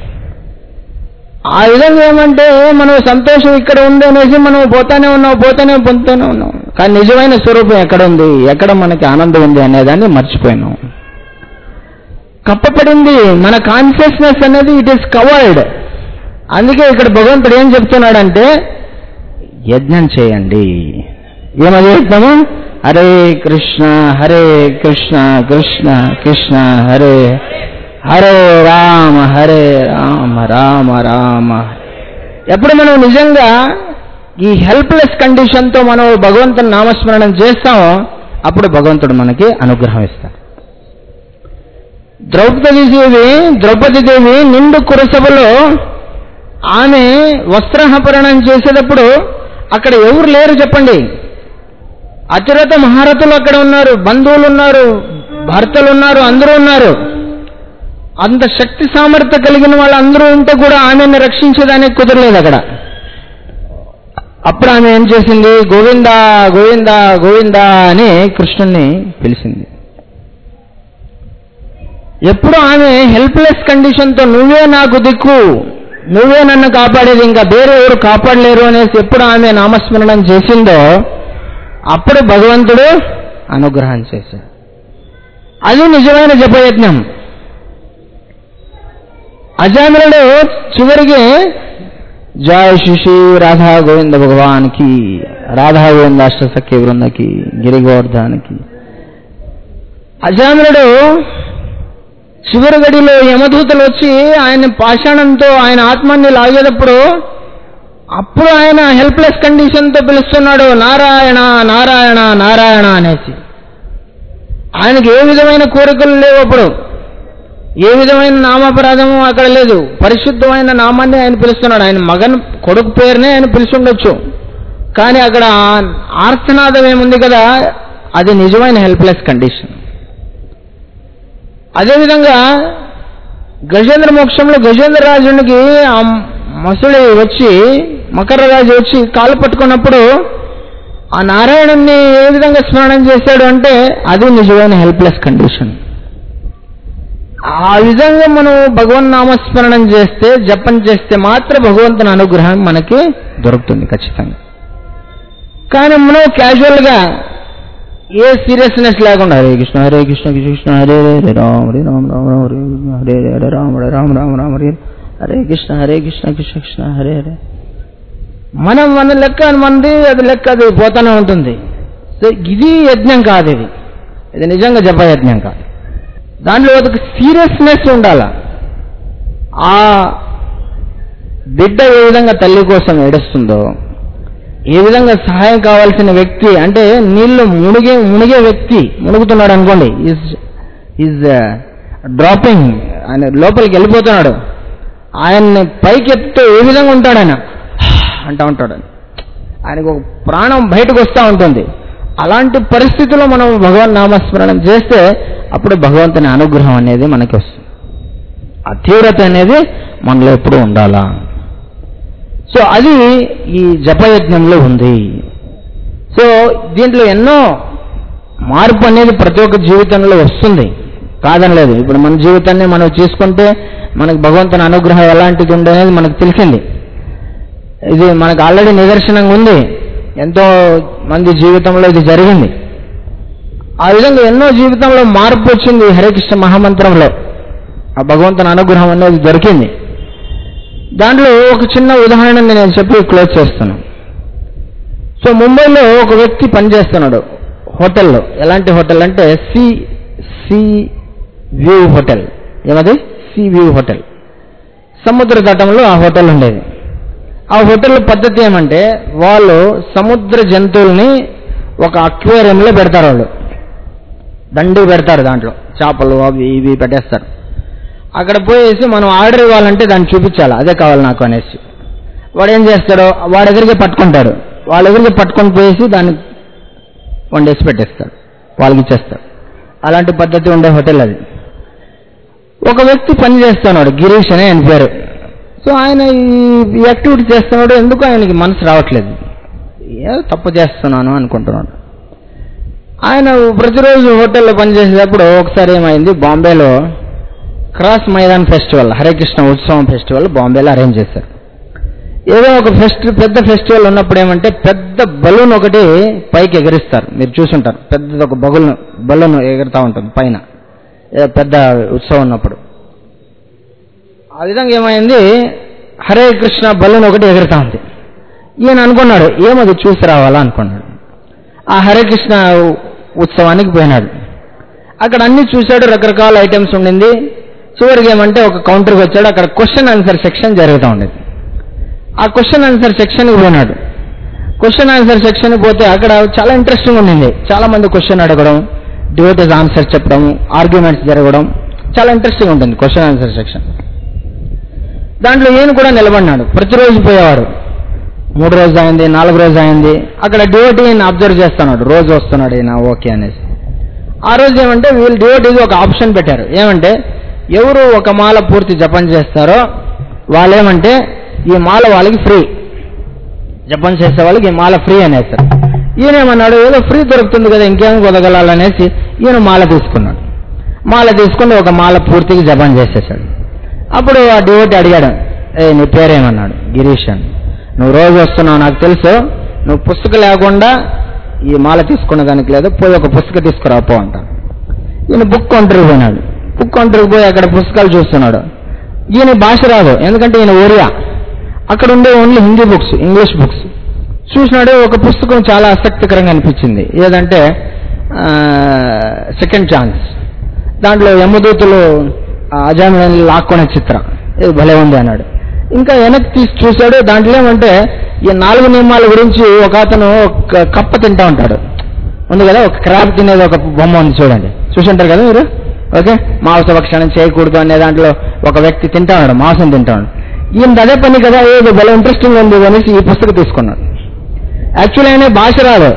ఆ విధంగా ఏమంటే మనం సంతోషం ఇక్కడ ఉంది అనేసి మనం పోతానే ఉన్నాం పోతానే పొందుతూనే ఉన్నాం కానీ నిజమైన స్వరూపం ఎక్కడ ఉంది ఎక్కడ మనకి ఆనందం ఉంది అనేదాన్ని మర్చిపోయినాం కప్పబడింది మన కాన్షియస్నెస్ అనేది ఇట్ ఈస్ కవర్డ్ అందుకే ఇక్కడ భగవంతుడు ఏం చెప్తున్నాడంటే యజ్ఞం చేయండి ఏమది యజ్ఞము హరే కృష్ణ హరే కృష్ణ కృష్ణ కృష్ణ హరే హరే రామ హరే రామ రామ రామ ఎప్పుడు మనం నిజంగా ఈ హెల్ప్లెస్ కండిషన్తో మనం భగవంతుని నామస్మరణం చేస్తామో అప్పుడు భగవంతుడు మనకి అనుగ్రహం ఇస్తాడు ద్రౌపది దేవి ద్రౌపది దేవి నిండు కురసభలో ఆమె వస్త్రహపరణం చేసేటప్పుడు అక్కడ ఎవరు లేరు చెప్పండి అతిరథ మహారథులు అక్కడ ఉన్నారు బంధువులు ఉన్నారు భర్తలు ఉన్నారు అందరూ ఉన్నారు అంత శక్తి సామర్థ్యం కలిగిన వాళ్ళందరూ ఉంటే కూడా ఆమెను రక్షించేదానికి కుదరలేదు అక్కడ అప్పుడు ఆమె ఏం చేసింది గోవిందా గోవిందా గోవిందా అని కృష్ణుణ్ణి పిలిచింది ఎప్పుడు ఆమె హెల్ప్లెస్ కండిషన్తో నువ్వే నాకు దిక్కు నువ్వే నన్ను కాపాడేది ఇంకా వేరే ఎవరు కాపాడలేరు అనేసి ఎప్పుడు ఆమె నామస్మరణం చేసిందో అప్పుడు భగవంతుడు అనుగ్రహం చేశాడు అది నిజమైన జపయజ్ఞం అజామిలుడు చివరికి జయ శిశి రాధా గోవింద భగవాన్కి రాధా గోవింద అష్టసఖ్య బృందకి గిరిగోవర్ధానికి అజామిలుడు చివరి గడిలో యమదూతలు వచ్చి ఆయన పాషాణంతో ఆయన ఆత్మాన్ని లాగేటప్పుడు అప్పుడు ఆయన హెల్ప్లెస్ కండిషన్తో పిలుస్తున్నాడు నారాయణ నారాయణ నారాయణ అనేసి ఆయనకి ఏ విధమైన కోరికలు లేవు అప్పుడు ఏ విధమైన నామాపరాధము అక్కడ లేదు పరిశుద్ధమైన నామాన్ని ఆయన పిలుస్తున్నాడు ఆయన మగన్ కొడుకు పేరునే ఆయన పిలుచుండొచ్చు కానీ అక్కడ ఆర్తనాదం ఏముంది కదా అది నిజమైన హెల్ప్లెస్ కండిషన్ అదేవిధంగా గజేంద్ర మోక్షంలో గజేంద్ర రాజునికి ఆ మసుడి వచ్చి మకర రాజు వచ్చి కాలు పట్టుకున్నప్పుడు ఆ నారాయణుని ఏ విధంగా స్మరణం చేశాడు అంటే అది నిజమైన హెల్ప్లెస్ కండిషన్ ఆ విధంగా మనం భగవన్ నామస్మరణం చేస్తే జపం చేస్తే మాత్రం భగవంతుని అనుగ్రహం మనకి దొరుకుతుంది ఖచ్చితంగా కానీ మనం క్యాజువల్గా ఏ సీరియస్నెస్ లేకుండా హరే కృష్ణ హరే కృష్ణ కృష్ణ కృష్ణ హరే హరే హరే రామ హరే రామ రామ రామ హరే హరే హరే హరే రామ హరే రామ రామ రామ హరే హరే కృష్ణ హరే కృష్ణ కృష్ణ కృష్ణ హరే హరే మనం మన లెక్క మనది అది లెక్క అది పోతానే ఉంటుంది సో ఇది యజ్ఞం కాదు ఇది ఇది నిజంగా జప యజ్ఞం కాదు దాంట్లో ఒక సీరియస్నెస్ ఉండాల ఆ బిడ్డ ఏ విధంగా తల్లి కోసం ఏడుస్తుందో ఏ విధంగా సహాయం కావాల్సిన వ్యక్తి అంటే నీళ్లు మునిగే మునిగే వ్యక్తి మునుగుతున్నాడు అనుకోండి ఈజ్ ఈజ్ డ్రాపింగ్ ఆయన లోపలికి వెళ్ళిపోతున్నాడు ఆయన్ని పైకెత్తే ఏ విధంగా ఉంటాడు ఆయన అంటా ఉంటాడు ఆయన. ఆయనకు ఒక ప్రాణం బయటకు వస్తూ ఉంటుంది అలాంటి పరిస్థితుల్లో మనం భగవన్ నామస్మరణం చేస్తే అప్పుడు భగవంతుని అనుగ్రహం అనేది మనకి వస్తుంది ఆ తీవ్రత అనేది మనలో ఎప్పుడు ఉండాలా సో అది ఈ జపయజ్ఞంలో ఉంది సో దీంట్లో ఎన్నో మార్పు అనేది ప్రతి ఒక్క జీవితంలో వస్తుంది కాదనలేదు ఇప్పుడు మన జీవితాన్ని మనం చూసుకుంటే మనకు భగవంతుని అనుగ్రహం ఎలాంటిది ఉండేది మనకు తెలిసింది ఇది మనకు ఆల్రెడీ నిదర్శనంగా ఉంది ఎంతో మంది జీవితంలో ఇది జరిగింది ఆ విధంగా ఎన్నో జీవితంలో మార్పు వచ్చింది హరే కృష్ణ మహామంత్రంలో ఆ భగవంతుని అనుగ్రహం అనేది దొరికింది దాంట్లో ఒక చిన్న ఉదాహరణ నేను చెప్పి క్లోజ్ చేస్తాను సో ముంబైలో ఒక వ్యక్తి పనిచేస్తున్నాడు హోటల్లో ఎలాంటి హోటల్ అంటే సి సి వ్యూ హోటల్ ఏమది సి వ్యూ హోటల్ సముద్ర తటంలో ఆ హోటల్ ఉండేది ఆ హోటల్ పద్ధతి ఏమంటే వాళ్ళు సముద్ర జంతువుల్ని ఒక అక్వేరియంలో పెడతారు వాళ్ళు దండి పెడతారు దాంట్లో చేపలు అవి ఇవి పెట్టేస్తారు అక్కడ పోయేసి మనం ఆర్డర్ ఇవ్వాలంటే దాన్ని చూపించాలి అదే కావాలి నాకు అనేసి వాడు ఏం చేస్తాడో వాడి ఎదురుగా పట్టుకుంటాడు వాళ్ళ ఎదురుగా పట్టుకొని పోయేసి దాన్ని వండేసి పెట్టేస్తాడు వాళ్ళకి ఇచ్చేస్తాడు అలాంటి పద్ధతి ఉండే హోటల్ అది ఒక వ్యక్తి పని చేస్తున్నాడు గిరీష్ అనే ఆయన పేరు సో ఆయన ఈ యాక్టివిటీ చేస్తున్నాడు ఎందుకు ఆయనకి మనసు రావట్లేదు ఏదో తప్పు చేస్తున్నాను అనుకుంటున్నాడు ఆయన ప్రతిరోజు హోటల్లో పనిచేసేటప్పుడు ఒకసారి ఏమైంది బాంబేలో క్రాస్ మైదాన్ ఫెస్టివల్ హరే కృష్ణ ఉత్సవం ఫెస్టివల్ బాంబేలో అరేంజ్ చేశారు ఏదో ఒక ఫెస్ట్ పెద్ద ఫెస్టివల్ ఉన్నప్పుడు ఏమంటే పెద్ద బలూన్ ఒకటి పైకి ఎగరిస్తారు మీరు చూసుంటారు పెద్ద ఒక బగులు బలూన్ ఎగురుతూ ఉంటుంది పైన ఏదో పెద్ద ఉత్సవం ఉన్నప్పుడు ఆ విధంగా ఏమైంది హరే కృష్ణ బలూన్ ఒకటి ఎగురుతా ఉంది ఈయన అనుకున్నాడు ఏమది చూసి రావాలా అనుకున్నాడు ఆ హరే కృష్ణ ఉత్సవానికి పోయినాడు అక్కడ అన్ని చూశాడు రకరకాల ఐటమ్స్ ఉండింది చివరికి ఏమంటే ఒక కౌంటర్కి వచ్చాడు అక్కడ క్వశ్చన్ ఆన్సర్ సెక్షన్ జరుగుతూ ఉండేది ఆ క్వశ్చన్ ఆన్సర్ సెక్షన్కి పోయినాడు క్వశ్చన్ ఆన్సర్ సెక్షన్ పోతే అక్కడ చాలా ఇంట్రెస్టింగ్ ఉండింది చాలా మంది క్వశ్చన్ అడగడం డివోటీస్ ఆన్సర్ చెప్పడం ఆర్గ్యుమెంట్స్ జరగడం చాలా ఇంట్రెస్టింగ్ ఉంటుంది క్వశ్చన్ ఆన్సర్ సెక్షన్ దాంట్లో ఈయన కూడా నిలబడినాడు ప్రతిరోజు పోయేవాడు మూడు రోజు అయింది నాలుగు రోజు అయింది అక్కడ డివోటీ అబ్జర్వ్ చేస్తున్నాడు రోజు వస్తున్నాడు ఈయన ఓకే అనేసి ఆ రోజు ఏమంటే వీళ్ళు డివోటీస్ ఒక ఆప్షన్ పెట్టారు ఏమంటే ఎవరు ఒక మాల పూర్తి జపం చేస్తారో వాళ్ళేమంటే ఈ మాల వాళ్ళకి ఫ్రీ జపం చేసే వాళ్ళకి ఈ మాల ఫ్రీ అనేసారు ఈయన ఏమన్నాడు ఏదో ఫ్రీ దొరుకుతుంది కదా ఇంకేం కొదగలాలనేసి ఈయన మాల తీసుకున్నాడు మాల తీసుకుని ఒక మాల పూర్తిగా జపం చేసేసాడు అప్పుడు ఆ డివోటి అడిగాడు ఏ నీ పేరేమన్నాడు గిరీష్ అని నువ్వు రోజు వస్తున్నావు నాకు తెలుసు నువ్వు పుస్తకం లేకుండా ఈ మాల తీసుకున్న దానికి లేదు పోయి ఒక పుస్తకం తీసుకురా పో అంట ఈయన బుక్ కౌంటర్కి పోయినాడు బుక్ కౌంటర్కి పోయి అక్కడ పుస్తకాలు చూస్తున్నాడు ఈయన భాష రాదు ఎందుకంటే ఈయన ఒరియా అక్కడ ఉండే only Hindi books English books చూసినాడు ఒక పుస్తకం చాలా ఆసక్తికరంగా అనిపించింది ఏదంటే సెకండ్ ఛాన్స్ దాంట్లో యమదూతులు అజామిని లాక్కునే చిత్రం ఇది భలే ఉంది అన్నాడు ఇంకా వెనక్కి తీసి చూశాడు దాంట్లో ఏమంటే ఈ నాలుగు నియమాల గురించి ఒక అతను ఒక కప్ప తింటా ఉంటాడు ఉంది కదా ఒక క్రాబ్ తినేది ఒక బొమ్మ ఉంది చూడండి చూసుంటారు కదా మీరు ఓకే మాంస భక్షణం చేయకూడదు అనే దాంట్లో ఒక వ్యక్తి తింటా ఉన్నాడు మాంసం తింటా ఉన్నాడు ఈయన అదే పని కదా ఏదో భలే ఇంట్రెస్టింగ్ ఉంది అనేసి ఈ పుస్తకం తీసుకున్నాడు యాక్చువల్లీ ఆయన భాష రాదు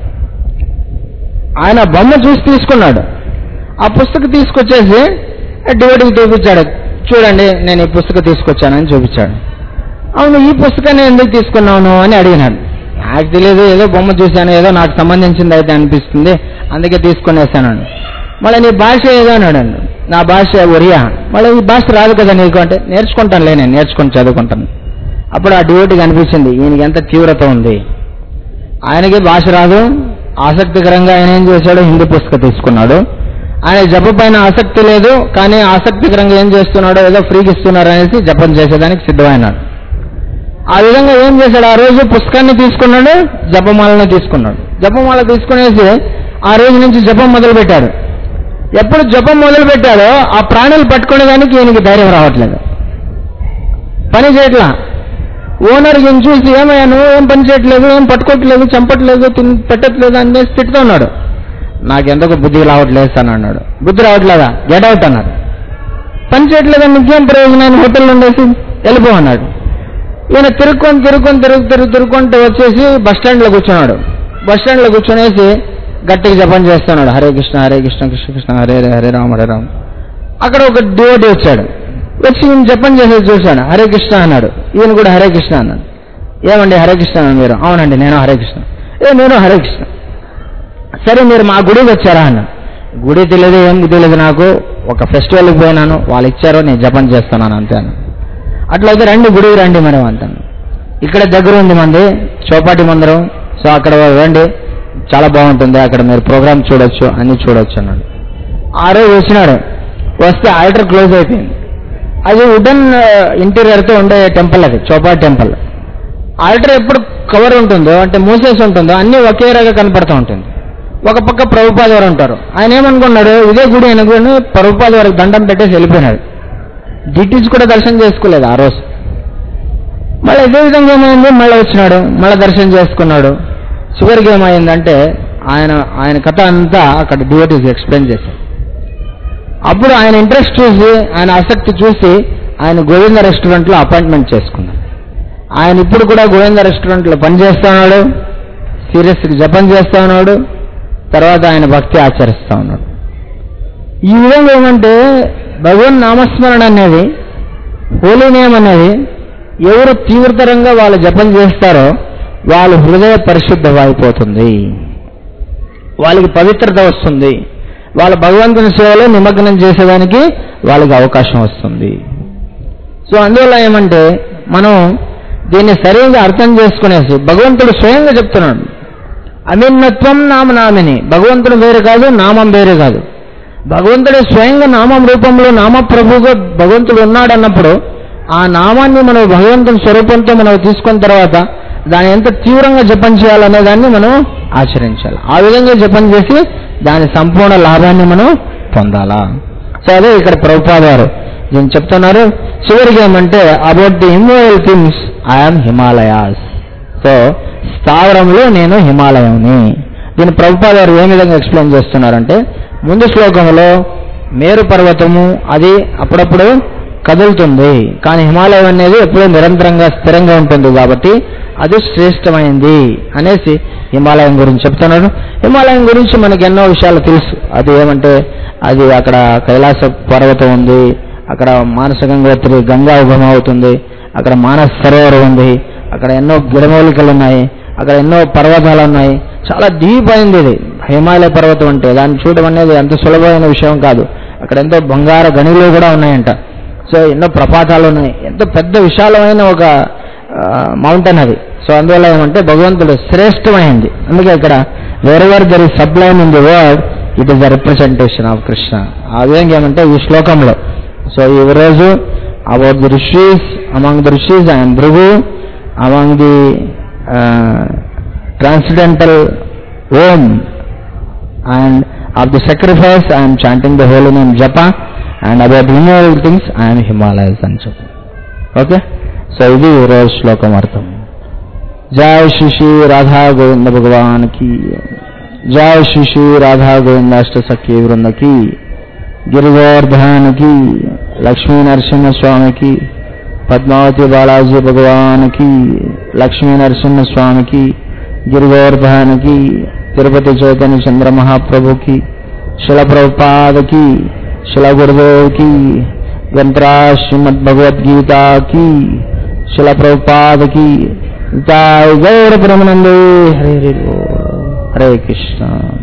ఆయన బొమ్మ చూసి తీసుకున్నాడు ఆ పుస్తకం తీసుకొచ్చేసి డివోటీకి చూపించాడు చూడండి నేను ఈ పుస్తకం తీసుకొచ్చానని చూపించాడు అవును ఈ పుస్తకాన్ని ఎందుకు తీసుకున్నావు అని అడిగినాడు నాకు తెలియదు ఏదో బొమ్మ చూశాను ఏదో నాకు సంబంధించింది అయితే అనిపిస్తుంది అందుకే తీసుకునేసాను మళ్ళీ నీ భాష ఏదో అన్నాడు నా భాష ఒరియా మళ్ళీ ఈ భాష రాదు కదా నీకు అంటే నేర్చుకుంటానులే నేను నేర్చుకొని చదువుకుంటాను అప్పుడు ఆ డివోటీకి అనిపించింది ఈయనకి ఎంత తీవ్రత ఉంది ఆయనకి భాష రాదు ఆసక్తికరంగా ఆయన ఏం చేశాడు హిందీ పుస్తకం తీసుకున్నాడు ఆయన జప పైన ఆసక్తి లేదు కానీ ఆసక్తికరంగా ఏం చేస్తున్నాడో ఏదో ఫ్రీకి ఇస్తున్నారు అనేసి జపం చేసేదానికి సిద్ధమైనాడు ఆ విధంగా ఏం చేశాడు ఆ రోజు పుస్తకాన్ని తీసుకున్నాడు జపమాలని తీసుకున్నాడు జపమాల తీసుకునేసి ఆ రోజు నుంచి జపం మొదలు పెట్టాడు ఎప్పుడు జపం మొదలు పెట్టాడో ఆ ప్రాణులు పట్టుకునేదానికి ఈయనకి ధైర్యం రావట్లేదు పని చేయట్లా ఓనర్ ఈయన చూసి ఏమయ్యా నువ్వు ఏం పని చేయట్లేదు ఏం పట్టుకోవట్లేదు చంపట్లేదు తిన్ పెట్టట్లేదు అనేసి తిడుతూ ఉన్నాడు నాకెందుకు బుద్ధి రావట్లేదు సార్ అన్నాడు బుద్ధి రావట్లేదా గెట్ అవుట్ అన్నాడు పని చేయట్లేదని ఇంకేం ప్రయోజనం హోటల్లో ఉండేసి వెళ్ళిపో అన్నాడు ఈయన తిరుక్కొని తిరుక్కొని తిరుగు తిరుగు తిరుక్కుంటూ వచ్చేసి బస్ స్టాండ్లో కూర్చున్నాడు బస్ స్టాండ్లో కూర్చొనేసి గట్టిగా జపం చేస్తున్నాడు హరే కృష్ణ హరే కృష్ణ కృష్ణ కృష్ణ హరే హరే హరే రామ హరే రామ అక్కడ ఒక డివోటి వచ్చాడు వచ్చి ఈయన జపం చేసేది చూశాడు హరే కృష్ణ అన్నాడు ఈయన కూడా హరే కృష్ణ అన్నాడు ఏమండి హరే కృష్ణ అన్నారు మీరు అవునండి నేను హరే కృష్ణ ఏ నేను హరే కృష్ణ సరే మీరు మా గుడికి వచ్చారా అన్న గుడి తెలియదు ఏం తెలియదు నాకు ఒక ఫెస్టివల్కి పోయినాను వాళ్ళు ఇచ్చారో నేను జపం చేస్తున్నాను అంతే అన్న అట్లయితే రండి గుడికి రండి మనం అంటాను ఇక్కడ దగ్గర ఉంది మంది చౌపాటి మందిరం సో అక్కడ రండి చాలా బాగుంటుంది అక్కడ మీరు ప్రోగ్రామ్ చూడొచ్చు అన్ని చూడొచ్చు అన్నాడు ఆ రోజు వచ్చినాడు వస్తే ఆల్టర్ క్లోజ్ అయిపోయింది అది వుడెన్ ఇంటీరియర్తో ఉండే టెంపుల్ అది చౌపాటి టెంపుల్ ఆల్టర్ ఎప్పుడు కవర్ ఉంటుందో అంటే మూసేసి ఉంటుందో అన్ని ఒకే రకంగా కనపడుతూ ఉంటుంది ఒక పక్క ప్రభుపాద వారు ఉంటారు ఆయన ఏమనుకున్నాడు ఇదే గుడి అనుకుని ప్రభుపాద వారికి దండం పెట్టేసి వెళ్ళిపోయినాడు డిటీస్ కూడా దర్శనం చేసుకోలేదు ఆ రోజు మళ్ళీ ఇదే విధంగా ఏమైంది మళ్ళీ వచ్చినాడు మళ్ళీ దర్శనం చేసుకున్నాడు చివరికి ఏమైందంటే ఆయన ఆయన కథ అంతా అక్కడ డివోటీస్ ఎక్స్ప్లెయిన్ చేశారు అప్పుడు ఆయన ఇంట్రెస్ట్ చూసి ఆయన ఆసక్తి చూసి ఆయన గోవింద రెస్టారెంట్లో అపాయింట్మెంట్ చేసుకున్నాడు ఆయన ఇప్పుడు కూడా గోవింద రెస్టారెంట్లో పనిచేస్తా ఉన్నాడు సీరియస్గా జపం చేస్తా ఉన్నాడు తర్వాత ఆయన భక్తి ఆచరిస్తా ఉన్నాడు ఈ విధంగా ఏమంటే భగవన్ నామస్మరణ అనేది హోలీ నేమ్ అనేది ఎవరు తీవ్రతరంగా వాళ్ళు జపం చేస్తారో వాళ్ళ హృదయ పరిశుద్ధమైపోతుంది వాళ్ళకి పవిత్రత వస్తుంది వాళ్ళ భగవంతుని సేవలో నిమగ్నం చేసేదానికి వాళ్ళకి అవకాశం వస్తుంది సో అందువల్ల ఏమంటే మనం దీన్ని సరిగ్గా అర్థం చేసుకునేసి భగవంతుడు స్వయంగా చెప్తున్నాడు అమిన్నత్వం నామనామిని భగవంతుడు వేరు కాదు నామం వేరే కాదు భగవంతుడు స్వయంగా నామం రూపంలో నామ ప్రభువుగా భగవంతుడు ఉన్నాడు అన్నప్పుడు ఆ నామాన్ని మనం భగవంతుని స్వరూపంతో మనం తీసుకున్న తర్వాత దాన్ని ఎంత తీవ్రంగా జపం చేయాలనే దాన్ని మనం ఆచరించాలి ఆ విధంగా జపం చేసి దాని సంపూర్ణ లాభాన్ని మనం పొందాలా సో అదే ఇక్కడ ప్రభుపాద గారు దీన్ని చెప్తున్నారు చివరికి ఏమంటే about the immoral things I'm Himalayas so స్థావరంలో నేను హిమాలయంని దీని ప్రభుపాద గారు ఏ విధంగా ఎక్స్ప్లెయిన్ చేస్తున్నారంటే ముందు శ్లోకంలో మేరు పర్వతము అది అప్పుడప్పుడు కదులుతుంది కానీ హిమాలయం అనేది ఎప్పుడూ నిరంతరంగా స్థిరంగా ఉంటుంది కాబట్టి అది శ్రేష్టమైంది అనేసి హిమాలయం గురించి చెప్తున్నాడు హిమాలయం గురించి మనకి ఎన్నో విషయాలు తెలుసు అది ఏమంటే అది అక్కడ కైలాస పర్వతం ఉంది అక్కడ మానస గంగోత్రి గంగా ఉగమ అవుతుంది అక్కడ మానస సరోవరం ఉంది అక్కడ ఎన్నో గిడమూలికలు ఉన్నాయి అక్కడ ఎన్నో పర్వతాలు ఉన్నాయి చాలా డీప్ అయింది ఇది హిమాలయ పర్వతం అంటే దాన్ని చూడడం అనేది అంత సులభమైన విషయం కాదు అక్కడ ఎంతో బంగార గనులు కూడా ఉన్నాయంట సో ఎన్నో ప్రపాతాలు ఉన్నాయి ఎంతో పెద్ద విశాలమైన ఒక మౌంటైన్ అది సో అందువల్ల ఏమంటే భగవంతుడు శ్రేష్టమైంది అందుకే ఇక్కడ whatever there is sublime in the word it is the representation of Krishna ఆ విధంగా ఏమంటే ఈ శ్లోకంలో సో ఈ రోజు about the rishis among the rishis I'm Bhrigu among the transcendental Om and of the sacrifice I am chanting the holy name japa and about renewable things I am Himalayas అని చెప్పు okay so ఇది ఈరోజు శ్లోకం అర్థం జై శ్రీ శ్రీ రాధా గోవింద భగవాన్ కి జై శ్రీ శ్రీ రాధా గోవింద అష్ట సఖీ వృంద కి గిరిగోవర్ధన్ కి లక్ష్మీ నరసింహ స్వామికి పద్మావతి బాలాజీ భగవాన్ కి లక్ష్మీ నరసింహ స్వామికి గిరిగోవర్ధన్కి తిరుపతి చైతన్య చంద్ర మహాప్రభుకి శిల ప్రభుపాదకి శిల గురుదేవ్కి గ్రంథరా శ్రీమద్ భగవద్గీతకి శిల ప్రభుపాదకి జై గౌర బ్రహ్మనందే హరే హరే హరే కృష్ణ